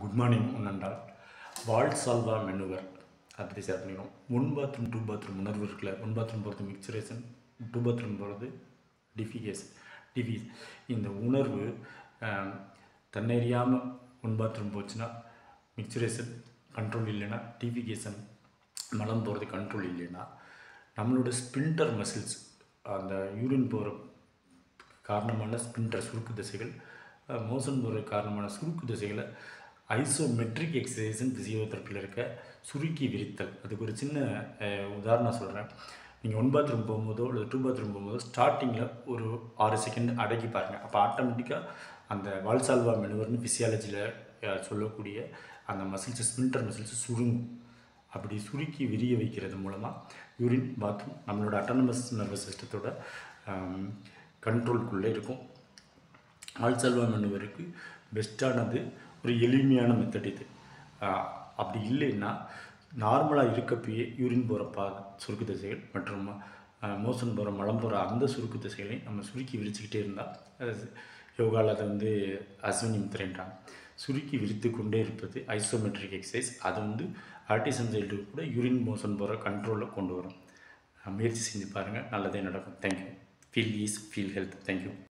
good morning உன்னண்டால் Valsalva manoeuvre அப்படி share பண்ணிக்கிறோம் ஒன் பாத்ரூம் டூ பாத்ரூம் உணர்வு இருக்குல்ல ஒன் பாத்ரூம் போகிறது மிக்சரேஷன் டூ பாத்ரூம் போகிறது டிஃபிகேஸ் டிஃபிஸ் இந்த உணர்வு ஆம், தன்னறியாமல் ஒன் பாத்ரூம் போச்சுன்னா மிக்சரேஷன் கண்ட்ரோல் இல்லைன்னா டிஃபிகேஷன் மலம் போகிறது கண்ட்ரோல் இல்லைன்னா நம்மளோட ஸ்பின்டர் மசில்ஸ் அந்த யூரின் போகிற காரணமான ஸ்பின்டர் சுருக்கு திசைகள் மோசன் போகிற காரணமான சுருக்கு திசைகளை ஐசோமெட்ரிக் எக்ஸசைஸ்னு ஃபிசியோதெரப்பியில் இருக்க சுருக்கி விரித்தல் அதுக்கு ஒரு சின்ன அஹ், உதாரணம் சொல்கிறேன் நீங்கள் ஒன் பாத்ரூம் போகும்போதோ இல்லை டூ பாத்ரூம் போகும்போதோ ஸ்டார்டிங்கில் ஒரு ஆறு செகண்ட் அடக்கி பாருங்கள் அப்போ ஆட்டோமேட்டிக்காக அந்த வால்சால்வா மெனுவர்னு ஃபிசியாலஜியில் சொல்லக்கூடிய அந்த மசில்ஸ் ஸ்பின்டர் மசில்ஸ் சுருங்கும் அப்படி சுருக்கி விரிய வைக்கிறது மூலமாக யூரின் பாத்ரூம் நம்மளோட அட்டானமஸ் நர்வஸ் சிஸ்டத்தோட கண்ட்ரோல்குள்ளே இருக்கும் ஆல்சல்வா மெனுவருக்கு பெஸ்ட்டானது ஒரு எளிமையான மெத்தட் இது ஆஹ் அப்படி இல்லைன்னா நார்மலாக இருக்கப்பயே யூரின் போகிற பா சுருக்கு திசைகள் மற்றும் மோசன் போகிற மலம் போகிற அந்த சுருக்கு திசைகளையும் நம்ம சுருக்கி விரிச்சுக்கிட்டே இருந்தால் யோகாவில் அதை வந்து அஸ்வினி முத்திரைன்றாங்க சுருக்கி விரித்து கொண்டே இருப்பது ஐசோமெட்ரிக் எக்ஸசைஸ் அது வந்து ஆர்டிசன் சைல்டு கூட யூரின் மோஷன் போகிற கண்ட்ரோலில் கொண்டு வரும் முயற்சி செஞ்சு பாருங்கள் நல்லதே நடக்கும் thank you feel ease feel health thank you